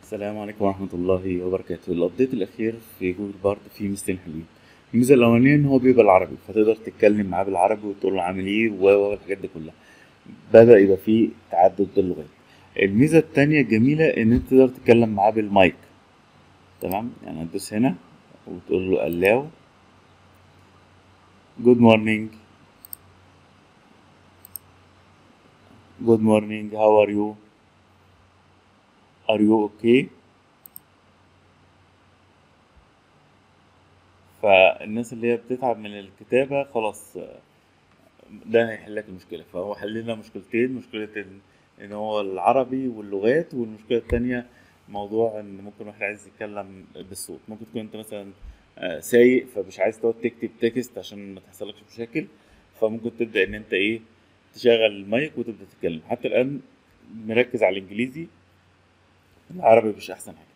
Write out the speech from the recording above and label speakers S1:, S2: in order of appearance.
S1: السلام عليكم ورحمة الله وبركاته الأبديت الأخير في جوجل بارد فيه ميزتين حلوين الميزة الأولانية إن هو بيبقى بالعربي فتقدر تتكلم معاه بالعربي وتقول له عامل إيه و و والحاجات دي كلها بدأ يبقى فيه تعدد اللغات الميزة التانية الجميلة إن أنت تقدر تتكلم معاه بالمايك تمام يعني هتدوس هنا وتقول له allow good morning good morning how are you are you okay فالناس اللي هي بتتعب من الكتابة خلاص ده هيحل لك المشكلة فهو حل لنا مشكلتين مشكلة إن إن هو العربي واللغات والمشكلة التانية موضوع إن ممكن واحد عايز يتكلم بالصوت ممكن تكون أنت مثلا آه، سايق فمش عايز تقعد تكتب تكست عشان ما تحصلكش مشاكل فممكن تبدأ إن أنت إيه تشغل المايك وتبدأ تتكلم حتى الآن مركز على الإنجليزي العربي مش أحسن حاجة